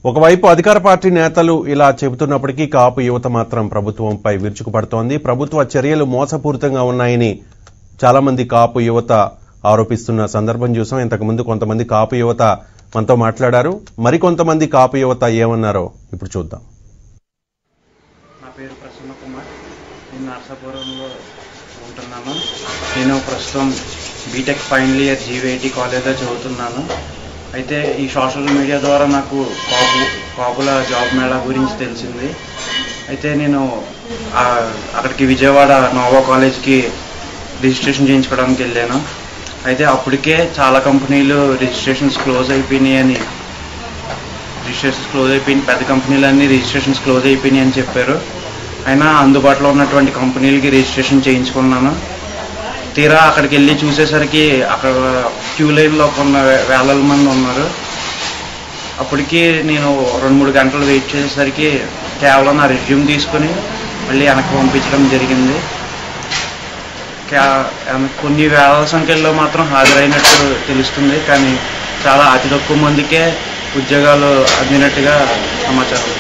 ఒకవైపు అధికార పార్టీ నేతలు ఇలా చెబుతున్నప్పటికీ కాపు యువత మాత్రం ప్రభుత్వంపై విరుచుకుపడుతోంది ప్రభుత్వ చర్యలు మోసపూరితంగా ఉన్నాయని చాలా మంది కాపు యువత ఆరోపిస్తున్న సందర్భం చూసాం ఇంతకుముందు కొంతమంది కాపు యువత మనతో మాట్లాడారు మరికొంతమంది కాపు యువత ఏమన్నారో ఇప్పుడు చూద్దాం నా పేరు ప్రసన్న కుమార్ నేను నర్సాపురంలో ఉంటున్నాను నేను ప్రస్తుతం బీటెక్ ఫైనల్ ఇయర్ జీవీఐటి కాలేజ్లో చదువుతున్నాను అయితే ఈ సోషల్ మీడియా ద్వారా నాకు కాపు కాపుల జాబ్ మేళా గురించి తెలిసింది అయితే నేను ఆ, అక్కడికి విజయవాడ నోవా కాలేజ్కి రిజిస్ట్రేషన్ చేయించుకోవడానికి వెళ్ళాను అయితే అప్పటికే చాలా కంపెనీలు రిజిస్ట్రేషన్స్ క్లోజ్ అయిపోయినాయి అని రిజిస్ట్రేషన్స్ క్లోజ్ అయిపోయింది పెద్ద కంపెనీలన్నీ రిజిస్ట్రేషన్స్ క్లోజ్ అయిపోయినాయి అని చెప్పారు అయినా అందుబాటులో ఉన్నటువంటి కంపెనీలకి రిజిస్ట్రేషన్ చేయించుకున్నాను తీరా అక్కడికి వెళ్ళి చూసేసరికి అక్కడ క్యూ లైన్లో కొన్న వే- వేల మంది ఉన్నారు అప్పటికి నేను రెండు మూడు గంటలు వెయిట్ చేసేసరికి కేవలం నా రెజ్యూమ్ తీసుకుని మళ్ళీ వెనక్కి పంపించడం జరిగింది కా- ఆమె కొన్ని వేల సంఖ్యలో మాత్రం హాజరైనట్టు తెలుస్తుంది కానీ చాలా అతి తక్కువ మందికే ఉద్యోగాలు అందినట్టుగా సమాచారం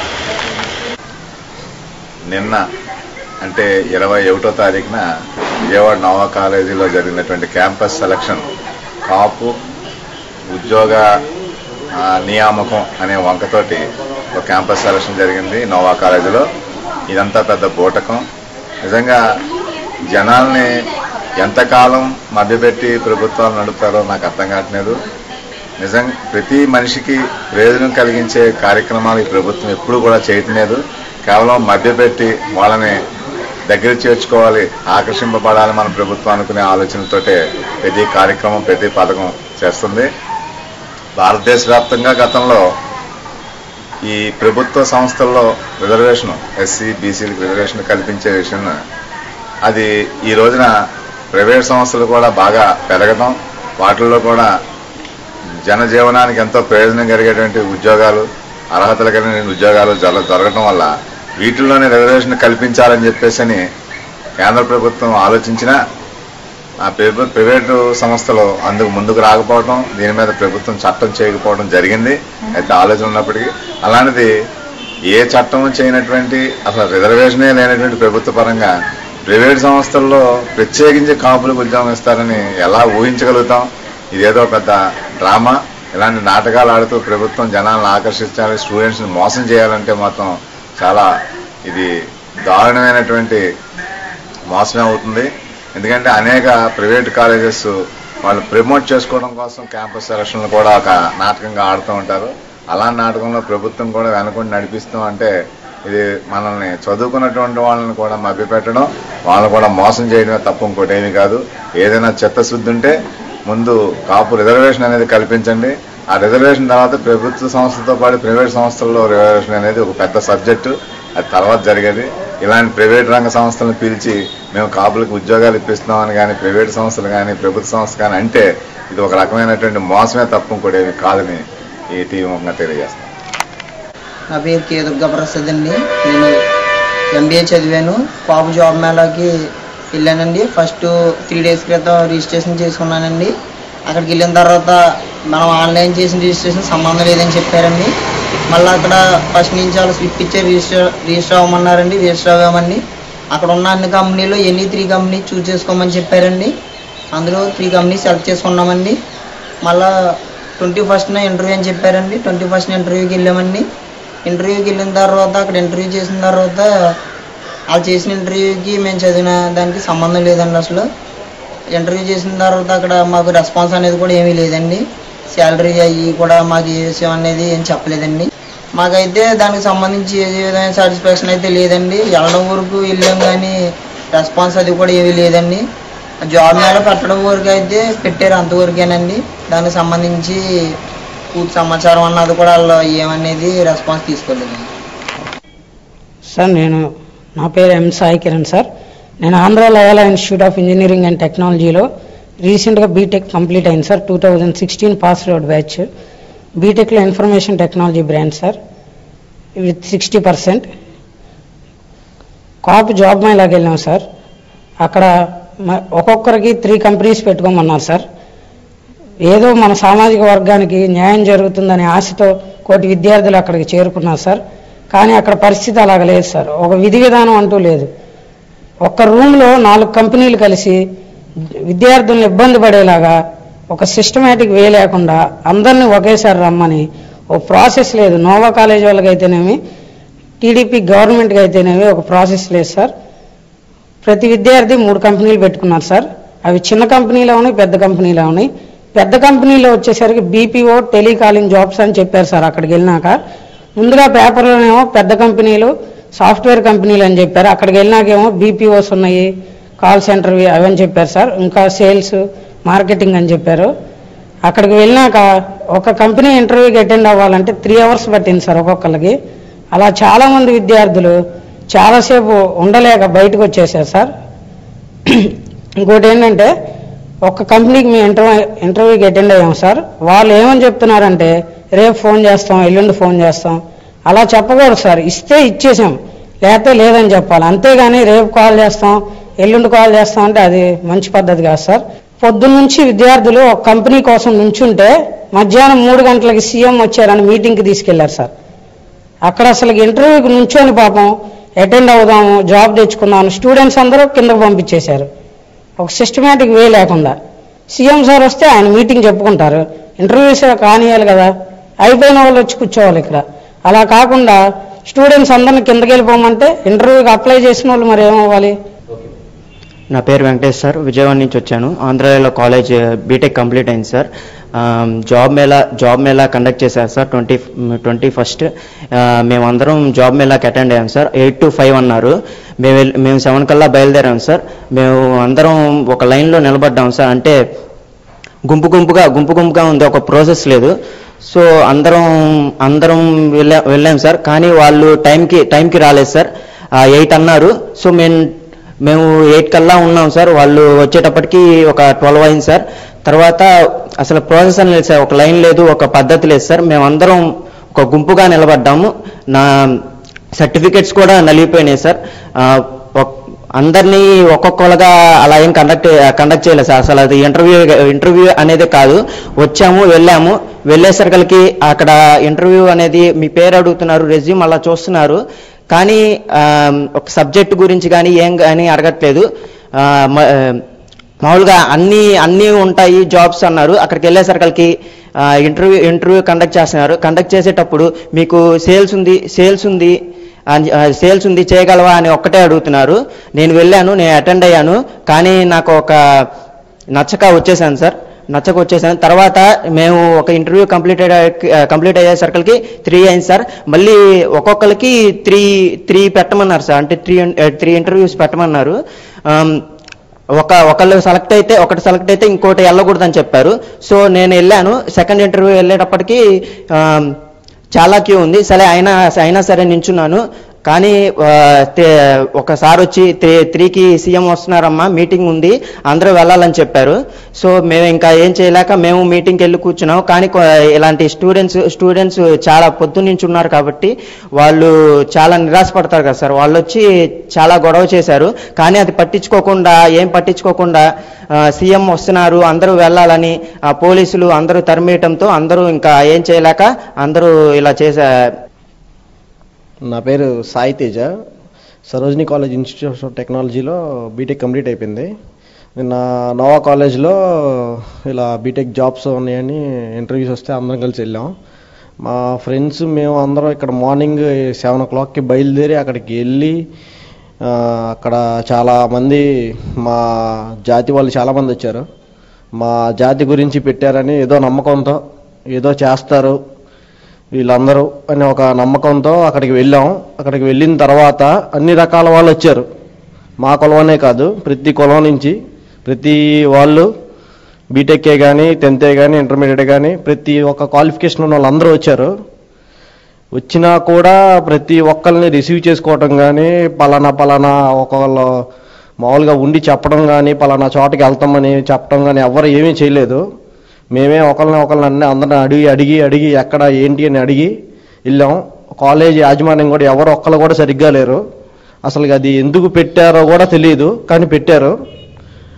నిన్న అంటే ఇరవై ఒకటో తారీఖున విజయవాడ నోవా కాలేజీలో జరిగినటువంటి క్యాంపస్ సెలక్షన్ కాపు ఉద్యోగ ఆ, నియామకం అనే వంకతోటి ఒక క్యాంపస్ సెలక్షన్ జరిగింది నోవా కాలేజీలో ఇదంతా పెద్ద బూటకం నిజంగా జనాల్ని ఎంతకాలం మభ్యపెట్టి ప్రభుత్వాలు నడుపుతారో నాకు అర్థం కావట్లేదు నిజం ప్రతి మనిషికి ప్రయోజనం కలిగించే కార్యక్రమాలు ఈ ప్రభుత్వం ఎప్పుడు కూడా చేయటం లేదు కేవలం మభ్యపెట్టి వాళ్ళని దగ్గర చేర్చుకోవాలి ఆకర్షింపబడాలి మన ప్రభుత్వం అనుకునే ఆలోచనతోటే ప్రతి కార్యక్రమం ప్రతి పథకం చేస్తుంది భారతదేశ వ్యాప్తంగా గతంలో ఈ ప్రభుత్వ సంస్థల్లో రిజర్వేషన్ ఎస్సీ బీసీలకు రిజర్వేషన్ కల్పించే విషయం అది ఈ రోజున ప్రైవేట్ సంస్థలు కూడా బాగా పెరగడం వాటిల్లో కూడా జనజీవనానికి ఎంతో ప్రయోజనం కలిగేటువంటి ఉద్యోగాలు అర్హతలు కలిగిన ఉద్యోగాలు జర- జరగడం వల్ల వీటిల్లోనే రిజర్వేషన్ కల్పించాలని చెప్పేసి అని కేంద్ర ప్రభుత్వం ఆలోచించినా ఆ ప్రైవే- ప్రైవేటు సంస్థలు అందుకు ముందుకు రాకపోవడం దీని మీద ప్రభుత్వం చట్టం చేయకపోవడం జరిగింది అయితే ఆలోచన ఉన్నప్పటికీ అలాంటిది ఏ చట్టం చేయనటువంటి అసలు రిజర్వేషనే లేనటువంటి ప్రభుత్వ పరంగా ప్రైవేట్ సంస్థల్లో ప్రత్యేకించి కాపులకు ఉద్యోగం ఇస్తారని ఎలా ఊహించగలుగుతాం ఇదేదో పెద్ద డ్రామా ఇలాంటి నాటకాలు ఆడుతూ ప్రభుత్వం జనాలను ఆకర్షించాలి స్టూడెంట్స్ని మోసం చేయాలంటే మాత్రం చాలా ఇది దారుణమైనటువంటి మోసమే అవుతుంది ఎందుకంటే అనేక ప్రైవేట్ కాలేజెస్ వాళ్ళు ప్రమోట్ చేసుకోవడం కోసం క్యాంపస్ సెలక్షన్లు కూడా ఒక నాటకంగా ఆడుతూ ఉంటారు అలాంటి నాటకంలో ప్రభుత్వం కూడా వెనకుండా నడిపిస్తాం అంటే ఇది మనల్ని చదువుకున్నటువంటి వాళ్ళని కూడా మభ్యపెట్టడం వాళ్ళని కూడా మోసం చేయడమే తప్ప ఇంకోటి ఏమీ కాదు ఏదైనా చిత్తశుద్ధి ఉంటే ముందు కాపు రిజర్వేషన్ అనేది కల్పించండి ఆ రిజర్వేషన్ తర్వాత ప్రభుత్వ సంస్థతో పాటు ప్రైవేట్ సంస్థల్లో రిజర్వేషన్ అనేది ఒక పెద్ద సబ్జెక్టు అది తర్వాత జరిగేది ఇలాంటి ప్రైవేట్ రంగ సంస్థలను పిలిచి మేము కాపులకు ఉద్యోగాలు ఇప్పిస్తున్నామని కానీ ప్రైవేట్ సంస్థలు కానీ ప్రభుత్వ సంస్థ కానీ అంటే ఇది ఒక రకమైనటువంటి మోసమే తప్ప ఇంకోటి ఏమీ కాదని ఈ టీవీ ముఖంగా తెలియజేస్తాం నా పేరు కే దుర్గాప్రసాద్ అండి నేను ఎంబీఏ చదివాను పాపు జాబ్ మేళాకి వెళ్ళానండి ఫస్ట్ త్రీ డేస్ క్రితం రిజిస్ట్రేషన్ చేసుకున్నానండి అక్కడికి వెళ్ళిన తర్వాత మనం ఆన్లైన్ చేసిన రిజిస్ట్రేషన్ సంబంధం లేదని చెప్పారండి మళ్ళీ అక్కడ ఫస్ట్ నుంచి వాళ్ళు స్లిప్ ఇచ్చే రిజిస్టర్ రిజిస్టర్ అవ్వమన్నారండి రిజిస్టర్ అవ్వమని అక్కడ ఉన్న అన్ని కంపెనీలు ఎన్ని త్రీ కంపెనీ చూస్ చేసుకోమని చెప్పారండి అందులో త్రీ కంపెనీ సెలెక్ట్ చేసుకున్నామండి మళ్ళా ట్వంటీ ఫస్ట్న ఇంటర్వ్యూ అని చెప్పారండి ట్వంటీ ఫస్ట్న ఇంటర్వ్యూకి వెళ్ళామండి ఇంటర్వ్యూకి వెళ్ళిన తర్వాత అక్కడ ఇంటర్వ్యూ చేసిన తర్వాత వాళ్ళు చేసిన ఇంటర్వ్యూకి మేము చదివిన దానికి సంబంధం లేదండి అసలు ఇంటర్వ్యూ చేసిన తర్వాత అక్కడ మాకు రెస్పాన్స్ అనేది కూడా ఏమీ లేదండి శాలరీ అయ్యి కూడా మాకు ఏ విషయం అనేది ఏం చెప్పలేదండి మాకైతే దానికి సంబంధించి ఏ విధమైన సాటిస్ఫాక్షన్ అయితే లేదండి వెళ్ళడం వరకు వెళ్ళాం కానీ రెస్పాన్స్ అది కూడా ఏమీ లేదండి జాబ్ మేళ పెట్టడం వరకు అయితే పెట్టారు అంతవరకేనండి దానికి సంబంధించి పూర్తి సమాచారం అన్నది కూడా వాళ్ళు ఏమనేది రెస్పాన్స్ తీసుకోలేదండి సార్ నేను నా పేరు ఎం సాయి కిరణ్ సార్ నేను Andhra Loyola institute of engineering and టెక్నాలజీలో రీసెంట్గా బీటెక్ కంప్లీట్ అయింది sir two thousand sixteen pass out batch బీటెక్లో information technology branch sir with sixty percent కాపు జాబ్ మేళాకి వెళ్ళాం సార్ అక్కడ మ- ఒక్కొక్కరికి త్రీ కంపెనీస్ పెట్టుకోమన్నారు సార్ ఏదో మన సామాజిక వర్గానికి న్యాయం జరుగుతుందనే ఆశతో కోటి విద్యార్థులు అక్కడికి చేరుకున్నారు సార్ కానీ అక్కడ పరిస్థితి అలాగ లేదు సార్ ఒక విధి విధానం అంటూ లేదు ఒక్క రూమ్లో నాలుగు కంపెనీలు కలిసి విద్యార్థులను ఇబ్బంది పడేలాగా ఒక సిస్టమేటిక్ వే లేకుండా అందరినీ ఒకేసారి రమ్మని ఓ ప్రాసెస్ లేదు నోవా కాలేజ్ వాళ్ళకి అయితేనేమి టీడీపీ గవర్నమెంట్కి అయితేనేమి ఒక ప్రాసెస్ లేదు సార్ ప్రతి విద్యార్థి మూడు కంపెనీలు పెట్టుకున్నారు సార్ అవి చిన్న కంపెనీలో ఉన్నాయి పెద్ద కంపెనీలో ఉన్నాయి పెద్ద కంపెనీలో వచ్చేసరికి బీపీఓ టెలికాలింగ్ జాబ్స్ అని చెప్పారు సార్ అక్కడికి వెళ్ళినాక ముందుగా పేపర్లోనేమో పెద్ద కంపెనీలు సాఫ్ట్వేర్ కంపెనీలు అని చెప్పారు అక్కడికి వెళ్ళినాకేమో బీపీఓస్ ఉన్నాయి కాల్ సెంటర్ అవని చెప్పారు సార్ ఇంకా సేల్స్ మార్కెటింగ్ అని చెప్పారు అక్కడికి వెళ్ళినాక ఒక కంపెనీ ఇంటర్వ్యూకి అటెండ్ అవ్వాలంటే త్రీ అవర్స్ పట్టింది సార్ ఒక్కొక్కరికి అలా చాలామంది విద్యార్థులు చాలాసేపు ఉండలేక బయటకు వచ్చేసారు సార్ ఇంకోటి ఏంటంటే ఒక కంపెనీకి మేము ఇంటర్వ్యూ ఇంటర్వ్యూకి అటెండ్ అయ్యాం సార్ వాళ్ళు ఏమని చెప్తున్నారంటే రేపు ఫోన్ చేస్తాం ఎల్లుండి ఫోన్ చేస్తాం అలా చెప్పకూడదు సార్ ఇస్తే ఇచ్చేసాం లేకపోతే లేదని చెప్పాలి అంతేగాని రేపు కాల్ చేస్తాం ఎల్లుండి కాల్ చేస్తాం అంటే అది మంచి పద్ధతి కాదు సార్ పొద్దున్న నుంచి విద్యార్థులు ఒక కంపెనీ కోసం నుంచుంటే మధ్యాహ్నం మూడు గంటలకి సీఎం వచ్చారని మీటింగ్కి తీసుకెళ్లారు సార్ అక్కడ అసలు ఇంటర్వ్యూకి నుంచొని పాపం అటెండ్ అవుదాము జాబ్ తెచ్చుకుందాము స్టూడెంట్స్ అందరూ కిందకు పంపించేశారు ఒక సిస్టమేటిక్ వే లేకుండా సీఎం సార్ వస్తే ఆయన మీటింగ్ చెప్పుకుంటారు ఇంటర్వ్యూస్ కానియాలి కదా అయిపోయిన వాళ్ళు వచ్చి కూర్చోవాలి ఇక్కడ అలా కాకుండా స్టూడెంట్స్ అందరిని కిందకి వెళ్ళిపోమంటే ఇంటర్వ్యూకి అప్లై చేసిన వాళ్ళు మరి ఏమవ్వాలి నా పేరు వెంకటేష్ సార్ విజయవాడ నుంచి వచ్చాను ఆంధ్రాలో కాలేజ్ బీటెక్ కంప్లీట్ అయింది sir um, job mela job mela conduct చేశారు సార్ ట్వంటీ ట్వంటీ ఫస్ట్ మేమందరం జాబ్ మేళాకి అటెండ్ అయ్యాం సార్ ఎయిట్ టు ఫైవ్ అన్నారు మేము వెళ్ళి- మేము సెవెన్ కల్లా బయలుదేరాం సార్ మేము అందరం ఒక లైన్లో నిలబడ్డాం సార్ అంటే గుంపు గుంపుగా గుంపు గుంపుగా ఉంది ఒక ప్రాసెస్ లేదు సో అందరం అందరం వెళ్ళా వెళ్ళాం సార్ కానీ వాళ్ళు టైంకి టైంకి రాలేదు సార్ ఎయిట్ అన్నారు సో మేము మేము ఎయిట్ కల్లా ఉన్నాం సార్ వాళ్ళు వచ్చేటప్పటికి ఒక ట్వెల్వ్ అయింది సార్ తర్వాత అసలు ప్రాసెస్ అని లేదు సార్ ఒక లైన్ లేదు ఒక పద్ధతి లేదు సార్ మేమందరం ఒక గుంపుగా నిలబడ్డాము నా సర్టిఫికెట్స్ కూడా నలిగిపోయినాయి సార్ ఆ, ఒక్- అందరినీ ఒక్కొక్కరుగా అలా ఏం కండక్ట్ కండక్ట్ చేయలేదు సార్ అసలు అది ఇంటర్వ్యూ ఇంటర్వ్యూ అనేది కాదు వచ్చాము వెళ్ళాము వెళ్ళేసరికి అక్కడ ఇంటర్వ్యూ అనేది మీ పేరు అడుగుతున్నారు రెజ్యూమ్ అలా చూస్తున్నారు కానీ ఆ, ఒక సబ్జెక్ట్ గురించి కానీ ఏం కానీ అడగట్లేదు ఆ, మ- ఆ, మామూలుగా అన్ని అన్నీ ఉంటాయి జాబ్స్ అన్నారు అక్కడికి వెళ్ళేసరికి ఇంటర్వ్యూ ఇంటర్వ్యూ కండక్ట్ చేస్తున్నారు కండక్ట్ చేసేటప్పుడు మీకు సేల్స్ ఉంది సేల్స్ ఉంది సేల్స్ ఉంది చేయగలవా అని ఒక్కటే అడుగుతున్నారు నేను వెళ్ళాను నేను అటెండ్ అయ్యాను కానీ నాకు ఒక నచ్చక వచ్చేసాను సార్ నచ్చక వచ్చేసాను తర్వాత మేము ఒక ఇంటర్వ్యూ కంప్లీట్ కంప్లీట్ అయ్యే సర్కిల్కి త్రీ అయింది సార్ మళ్ళీ ఒక్కొక్కరికి త్రీ త్రీ పెట్టమన్నారు సార్ అంటే త్రీ త్రీ ఇంటర్వ్యూస్ పెట్టమన్నారు ఆమ్, ఒక ఒకళ్ళు సెలెక్ట్ అయితే ఒకటి సెలెక్ట్ అయితే ఇంకోటి వెళ్ళకూడదని చెప్పారు సో నేను వెళ్ళాను సెకండ్ ఇంటర్వ్యూ వెళ్ళేటప్పటికి ఆమ్, చాలా క్యూ ఉంది సరే అయినా అయినా సరే నించున్నాను కానీ ఆ, తే- ఒకసారి వచ్చి త్రీ త్రీకి సీఎం వస్తున్నారమ్మా మీటింగ్ ఉంది అందరూ వెళ్ళాలని చెప్పారు సో మేము ఇంకా ఏం చేయలేక మేము మీటింగ్కి వెళ్ళి కూర్చున్నాం కానీ కొ- ఇలాంటి స్టూడెంట్స్ స్టూడెంట్స్ చాలా పొద్దున్న నుంచి ఉన్నారు కాబట్టి వాళ్ళు చాలా నిరాశపడతారు కదా సార్ వాళ్ళు వచ్చి చాలా గొడవ చేశారు కానీ అది పట్టించుకోకుండా ఏం పట్టించుకోకుండా సీఎం వస్తున్నారు అందరూ వెళ్ళాలని ఆ పోలీసులు అందరూ తరిమేయటంతో అందరూ ఇంకా ఏం చేయలేక అందరూ ఇలా చేసా నా పేరు Sai Teja Sarojini college institute of టెక్నాలజీలో బీటెక్ కంప్లీట్ అయిపోయింది నిన్న నోవా కాలేజ్లో ఇలా బీటెక్ జాబ్స్ ఉన్నాయని ఇంటర్వ్యూస్ వస్తే అందరం కలిసి వెళ్ళాం మా ఫ్రెండ్స్ మేము అందరం ఇక్కడ మార్నింగ్ సెవెన్ ఓ క్లాక్కి బయలుదేరి అక్కడికి వెళ్ళి ఆ, అక్కడ చాలా మంది మా జాతి వాళ్ళు చాలామంది వచ్చారు మా జాతి గురించి పెట్టారని ఏదో నమ్మకంతో ఏదో చేస్తారు వీళ్ళందరూ అనే ఒక నమ్మకంతో అక్కడికి వెళ్ళాం అక్కడికి వెళ్ళిన తర్వాత అన్ని రకాల వాళ్ళు వచ్చారు మా కులమనే కాదు ప్రతి కులం నుంచి ప్రతి వాళ్ళు బీటెక్కే కానీ టెన్తే కానీ ఇంటర్మీడియట్ కానీ ప్రతి ఒక్క క్వాలిఫికేషన్ ఉన్న వాళ్ళందరూ వచ్చారు వచ్చినా కూడా ప్రతి ఒక్కరిని రిసీవ్ చేసుకోవటం కానీ పలానా పలానా ఒకళ్ళు మామూలుగా ఉండి చెప్పడం కానీ పలానా చోటకి వెళ్తామని చెప్పడం కానీ ఎవరు ఏమీ చేయలేదు మేమే ఒకరిని ఒకరిని అన్ని అందరిని అడిగి అడిగి అడిగి ఎక్కడ ఏంటి అని అడిగి వెళ్ళాం కాలేజ్ యాజమాన్యం కూడా ఎవరు ఒక్కరు కూడా సరిగ్గా లేరు అసలు అది ఎందుకు పెట్టారో కూడా తెలియదు కానీ పెట్టారు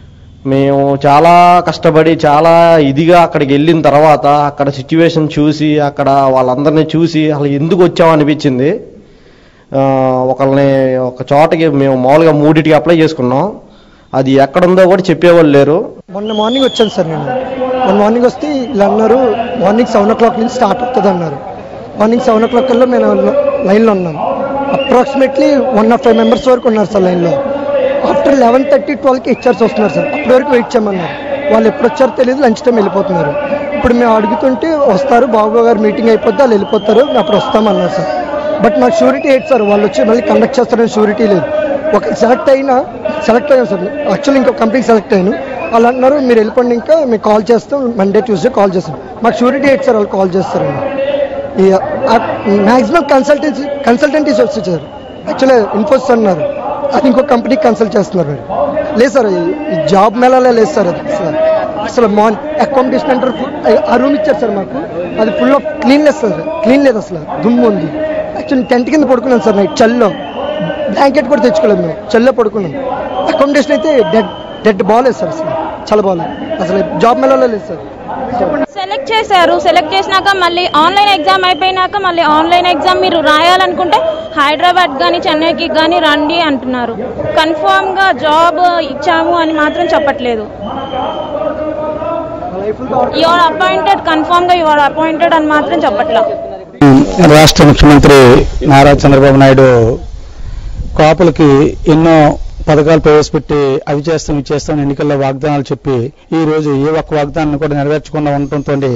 మేము చాలా కష్టపడి చాలా ఇదిగా అక్కడికి వెళ్ళిన తర్వాత అక్కడ సిచ్యువేషన్ చూసి అక్కడ వాళ్ళందరినీ చూసి అసలు ఎందుకు వచ్చామనిపించింది ఆ, ఒకళ్ళని ఒక చోటకి మేము మామూలుగా మూడింటికి అప్లై చేసుకున్నాం అది ఎక్కడుందో కూడా చెప్పేవాళ్ళు లేరు మొన్న మార్నింగ్ వచ్చాను సార్ నేను మొన్న మార్నింగ్ వస్తే ఇలా అన్నారు మార్నింగ్ సెవెన్ ఓ క్లాక్ నుంచి స్టార్ట్ అవుతుంది అన్నారు మార్నింగ్ సెవెన్ ఓ క్లాక్ కల్లా మేము లైన్లో ఉన్నాం approximately one of five members వరకు ఉన్నారు సార్ లైన్లో ఆఫ్టర్ లెవెన్ థర్టీ ట్వెల్వ్కి హెచ్ఆర్స్ వస్తున్నారు సార్ అప్పటి వరకు వెయిట్ చేయమన్నారు వాళ్ళు ఎప్పుడు వచ్చారో తెలియదు లంచ్ టైం వెళ్ళిపోతున్నారు ఇప్పుడు మేము అడుగుతుంటే వస్తారు బాబు గారు మీటింగ్ అయిపోద్ది వాళ్ళు వెళ్ళిపోతారు మేము అప్పుడు వస్తామన్నారు సార్ బట్ మాకు షూరిటీ ఏంటి సార్ వాళ్ళు వచ్చి మళ్ళీ కండక్ట్ చేస్తారని షూరిటీ లేదు ఒక సెలెక్ట్ అయినా సెలెక్ట్ అయ్యాం సార్ యాక్చువల్లీ ఇంకో కంపెనీ సెలెక్ట్ అయ్యాను వాళ్ళు అంటున్నారు మీరు వెళ్ళిపోండి ఇంకా మేము కాల్ చేస్తాం మండే ట్యూస్డే కాల్ చేస్తాం మాకు షూరిటీ ఏంటి సార్ వాళ్ళు కాల్ చేస్తారండి మ్యాక్సిమం కన్సల్టెన్సీ కన్సల్టెంటీస్ వచ్చి సార్ యాక్చువల్లీ ఇన్ఫోసిస్ అన్నారు అది ఇంకో కంపెనీకి కన్సల్ట్ చేస్తున్నారు మరి లేదు సార్ ఈ ఈ జాబ్ మేళాలే లేదు సార్ అది సార్ అసలు మార్న్ అకామిడేషన్ అంటారు ఆ రూమ్ ఇచ్చారు సార్ మాకు అది full of cleanless sir clean లేదు అసలు దుమ్ము ఉంది యాక్చువల్లీ టెంట్ కింద పడుకున్నాం సార్ నైట్ చల్లో బ్లాంకెట్ కూడా తెచ్చుకోలేదు మేము చల్లో పడుకున్నాం అకామిడేషన్ అయితే డెడ్ డెడ్ బాగాలేదు సార్ అసలు చాలా బాగాలేదు అసలు జాబ్ మేళాలో లేదు సార్ సెలెక్ట్ చేశారు సెలెక్ట్ చేసినాక మళ్ళీ ఆన్లైన్ ఎగ్జామ్ అయిపోయినాక మళ్ళీ ఆన్లైన్ ఎగ్జామ్ మీరు రాయాలనుకుంటే హైదరాబాద్ కానీ చెన్నైకి కానీ రండి అంటున్నారు కన్ఫామ్గా జాబ్ ఇచ్చాము అని మాత్రం చెప్పట్లేదు యు ఆర్ అపాయింటెడ్ కన్ఫామ్గా యు ఆర్ అపాయింటెడ్ అని మాత్రం చెప్పట్లా రాష్ట్ర ముఖ్యమంత్రి నారా చంద్రబాబు నాయుడు కాపులకి ఎన్నో పథకాలు ప్రవేశపెట్టి అవి చేస్తాం ఇవి చేస్తాం ఎన్నికల్లో వాగ్దానాలు చెప్పి ఈ రోజు ఏ ఒక్క వాగ్దానాన్ని కూడా నెరవేర్చకుండా ఉండటంతో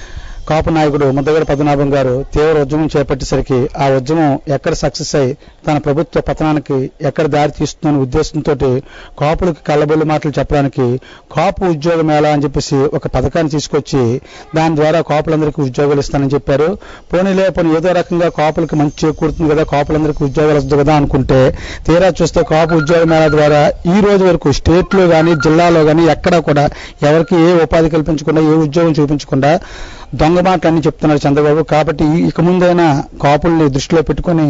కాపు నాయకుడు ముద్దగడ పద్మనాభం గారు తీవ్ర ఉద్యమం చేపట్టేసరికి ఆ ఉద్యమం ఎక్కడ సక్సెస్ అయి తన ప్రభుత్వ పతనానికి ఎక్కడ దారి తీస్తుందనే ఉద్దేశంతో కాపులకి కళ్ళబొల్లి మాటలు చెప్పడానికి కాపు ఉద్యోగ మేళ అని చెప్పేసి ఒక పథకాన్ని తీసుకొచ్చి దాని ద్వారా కాపులందరికీ ఉద్యోగాలు ఇస్తానని చెప్పారు పోనీలే పోనీ ఏదో రకంగా కాపులకి మంచి చేకూరుతుంది కదా కాపులందరికీ ఉద్యోగాలు వస్తుంది కదా అనుకుంటే తీరా చూస్తే కాపు ఉద్యోగ మేళ ద్వారా ఈ రోజు వరకు స్టేట్ లో గానీ జిల్లాలో గానీ ఎక్కడా కూడా ఎవరికి ఏ ఉపాధి కల్పించకుండా ఏ ఉద్యోగం చూపించకుండా దొంగ మాటలన్నీ చెప్తున్నారు చంద్రబాబు కాబట్టి ఈ- ఇక ముందైనా కాపుల్ని దృష్టిలో పెట్టుకొని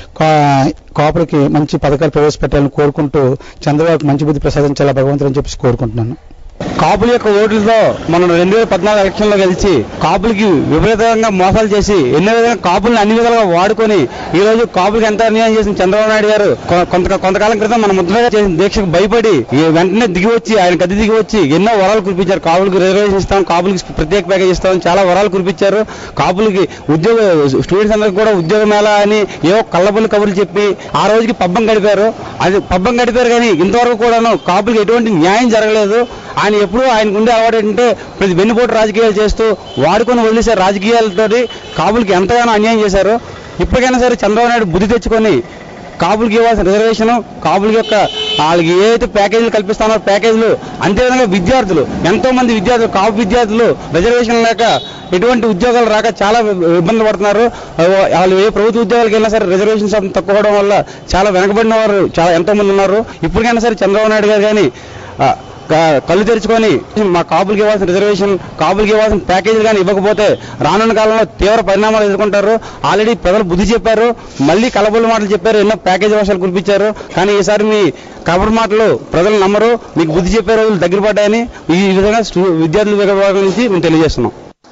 కా- కాపులకి మంచి పథకాలు ప్రవేశపెట్టాలని కోరుకుంటూ చంద్రబాబుకి మంచి బుద్ధి ప్రసాదించాలా భగవంతుడు అని చెప్పేసి కోరుకుంటున్నాను కాపుల యొక్క ఓట్లతో మనం రెండు వేల పద్నాలుగు ఎలక్షన్ లో గెలిచి కాపులకి విపరీతంగా మోసాలు చేసి ఎన్నో విధంగా కాపుల్ని అన్ని విధాలుగా వాడుకొని ఈ రోజు కాపులకి ఎంత అన్యాయం చేసిన చంద్రబాబు నాయుడు గారు కొ- కొంత కొంతకాలం క్రితం మన ముద్రగా చేసిన దీక్షకు భయపడి ఈ వెంటనే దిగి వచ్చి ఆయన గది దిగి వచ్చి ఎన్నో వరాలు కురిపించారు కాపులకి రిజర్వేషన్ ఇస్తాం కాపులకి ప్రత్యేక ప్యాకేజ్ ఇస్తాం చాలా వరాలు కురిపించారు కాపులకి ఉద్యోగ స్టూడెంట్స్ అందరికి కూడా ఉద్యోగ మేళ అని ఏవో కళ్ళబుల్లి కబుర్లు చెప్పి ఆ రోజుకి పబ్బం గడిపారు అది పబ్బం గడిపారు కానీ ఇంతవరకు కూడాను కాపులకి ఎటువంటి న్యాయం జరగలేదు ఆయన ఎప్పుడూ ఆయనకు ఉండే అలవాటు ఏంటంటే ప్రతి వెన్నుపోటు రాజకీయాలు చేస్తూ వాడుకొని వదిలేసే రాజకీయాలతోటి కాపులకి ఎంతగానో అన్యాయం చేశారు ఇప్పటికైనా సరే చంద్రబాబు నాయుడు బుద్ధి తెచ్చుకొని కాపులకి ఇవ్వాల్సిన రిజర్వేషన్ కాపులకి యొక్క వాళ్ళకి ఏదైతే ప్యాకేజీలు కల్పిస్తానో ప్యాకేజీలు అంతేవిధంగా విద్యార్థులు ఎంతో మంది విద్యార్థులు కాపు విద్యార్థులు రిజర్వేషన్ లేక ఎటువంటి ఉద్యోగాలు రాక చాలా ఇబ్బంది పడుతున్నారు వాళ్ళు ఏ ప్రభుత్వ ఉద్యోగాలకు వెళ్ళినా సరే రిజర్వేషన్ శాతం తక్కువ అవడం వల్ల చాలా వెనకబడిన వారు చాలా ఎంతో మంది ఉన్నారు ఇప్పటికైనా సరే చంద్రబాబు నాయుడు గారు కానీ ఆ, క- కళ్ళు తెరుచుకొని మా కాపులకి ఇవ్వాల్సిన రిజర్వేషన్ కాపులకి ఇవ్వాల్సిన ప్యాకేజీలు కానీ ఇవ్వకపోతే రానున్న కాలంలో తీవ్ర పరిణామాలు ఎదుర్కొంటారు ఆల్రెడీ ప్రజలు బుద్ధి చెప్పారు మళ్ళీ కలబుల్ల మాటలు చెప్పారు ఎన్నో ప్యాకేజీ వర్షాలు కురిపించారు కానీ ఈసారి మీ కబురు మాటలు ప్రజలు నమ్మరు మీకు బుద్ధి చెప్పే రోజులు దగ్గర పడ్డాయని ఈ విధంగా స్టూ- విద్యార్థుల విభాగం నుంచి మేము తెలియజేస్తున్నాం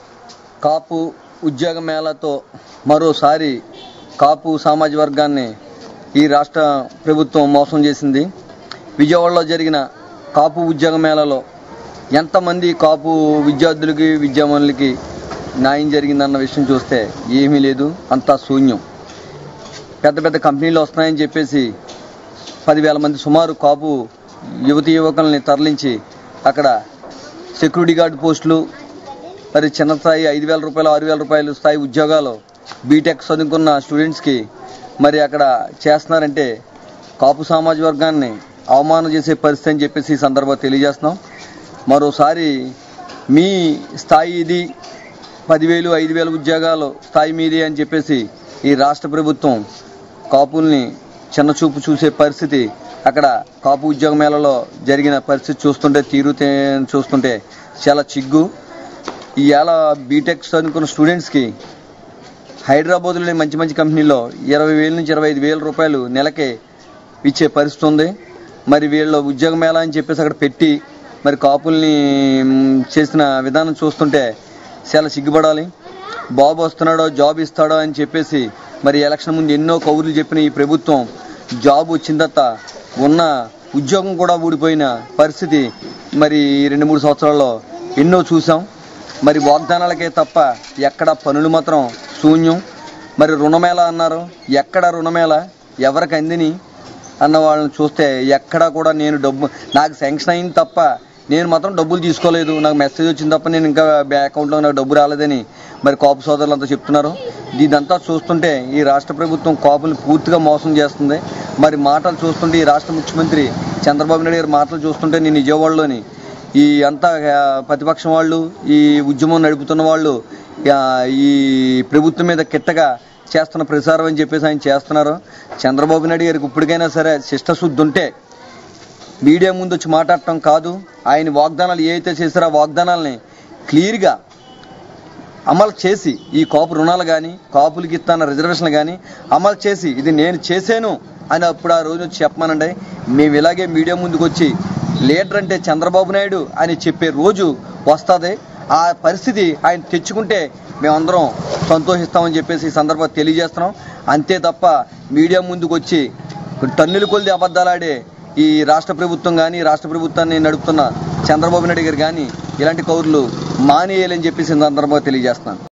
కాపు ఉద్యోగ మేళాతో మరోసారి కాపు సామాజిక వర్గాన్ని ఈ రాష్ట్ర ప్రభుత్వం మోసం చేసింది విజయవాడలో జరిగిన కాపు ఉద్యోగ మేళాలో ఎంతమంది కాపు విద్యార్థులకి విద్యామణులకి న్యాయం జరిగిందన్న విషయం చూస్తే ఏమీ లేదు అంతా శూన్యం పెద్ద పెద్ద కంపెనీలు వస్తున్నాయని చెప్పేసి పదివేల మంది సుమారు కాపు యువతి యువకుల్ని తరలించి అక్కడ సెక్యూరిటీ గార్డ్ పోస్టులు మరి చిన్న స్థాయి ఐదు వేల రూపాయలు ఆరు వేల రూపాయలు స్థాయి ఉద్యోగాలు బీటెక్ చదువుకున్న స్టూడెంట్స్కి మరి అక్కడ చేస్తున్నారంటే కాపు సామాజిక వర్గాన్ని అవమానం చేసే పరిస్థితి అని చెప్పేసి ఈ సందర్భంగా తెలియజేస్తున్నాం మరోసారి మీ స్థాయి ఇది పదివేలు ఐదు వేల ఉద్యోగాలు స్థాయి మీది అని చెప్పేసి ఈ రాష్ట్ర ప్రభుత్వం కాపుల్ని చిన్నచూపు చూసే పరిస్థితి అక్కడ కాపు ఉద్యోగ మేళలో జరిగిన పరిస్థితి చూస్తుంటే తీరు తే- చూస్తుంటే చాలా చిగ్గు ఈవేళ బీటెక్ చదువుకున్న స్టూడెంట్స్కి హైదరాబాద్లోని మంచి మంచి కంపెనీలో ఇరవై వేల నుంచి ఇరవై ఐదు వేల రూపాయలు నెలకే ఇచ్చే పరిస్థితి ఉంది మరి వీళ్ళ ఉద్యోగ మేళ అని చెప్పేసి అక్కడ పెట్టి మరి కాపుల్ని మ్, చేసిన విధానం చూస్తుంటే చాలా సిగ్గుపడాలి బాబు వస్తున్నాడో జాబ్ ఇస్తాడో అని చెప్పేసి మరి ఎలక్షన్ ముందు ఎన్నో కౌరులు చెప్పిన ఈ ప్రభుత్వం జాబ్ వచ్చిన తర్వాత ఉన్న ఉద్యోగం కూడా ఊడిపోయిన పరిస్థితి మరి ఈ రెండు మూడు సంవత్సరాల్లో ఎన్నో చూసాం మరి వాగ్దానాలకే తప్ప ఎక్కడ పనులు మాత్రం శూన్యం మరి రుణమేళ అన్నారు ఎక్కడ రుణమేళ ఎవరికి అందిని అన్న వాళ్ళని చూస్తే ఎక్కడా కూడా నేను డబ్బు నాకు శాంక్షన్ అయింది తప్ప నేను మాత్రం డబ్బులు తీసుకోలేదు నాకు మెసేజ్ వచ్చింది తప్ప నేను ఇంకా బ్యాంక్ అకౌంట్లో నాకు డబ్బు రాలేదని మరి కాపు సోదరులు అంతా చెప్తున్నారు ఇదంతా చూస్తుంటే ఈ రాష్ట్ర ప్రభుత్వం కాపులు పూర్తిగా మోసం చేస్తుంది మరి మాటలు చూస్తుంటే ఈ రాష్ట్ర ముఖ్యమంత్రి చంద్రబాబు నాయుడు గారి మాటలు చూస్తుంటే నేను విజయవాడలోని ఈ అంతా ఆ, ప్రతిపక్షం వాళ్ళు ఈ ఉద్యమం నడుపుతున్న వాళ్ళు ఆ, ఈ ప్రభుత్వం మీద కిట్టగా చేస్తున్న ప్రసారం అని చెప్పేసి ఆయన చేస్తున్నారు చంద్రబాబు నాయుడు గారికి ఇప్పటికైనా సరే శిష్టశుద్ధి ఉంటే మీడియా ముందు వచ్చి మాట్లాడటం కాదు ఆయన వాగ్దానాలు ఏ అయితే చేశారో ఆ వాగ్దానాలని క్లియర్గా అమలు చేసి ఈ కాపు రుణాలు కానీ కాపులకి ఇస్తాన రిజర్వేషన్లు కానీ అమలు చేసి ఇది నేను చేశాను అని అప్పుడు ఆ రోజు వచ్చి చెప్పమానండి మేము ఇలాగే మీడియా ముందుకు వచ్చి లీడర్ అంటే చంద్రబాబు నాయుడు అని చెప్పే రోజు వస్తుంది ఆ పరిస్థితి ఆయన తెచ్చుకుంటే మేమందరం సంతోషిస్తామని చెప్పేసి ఈ సందర్భంగా తెలియజేస్తున్నాం అంతే తప్ప మీడియా ముందుకు వచ్చి టన్నుల కొలిది అబద్ధాలాడే ఈ రాష్ట్ర ప్రభుత్వం కానీ రాష్ట్ర ప్రభుత్వాన్ని నడుపుతున్న చంద్రబాబు నాయుడు గారు కానీ ఇలాంటి కౌరులు మానేయాలని చెప్పేసి ఈ సందర్భంగా తెలియజేస్తున్నాను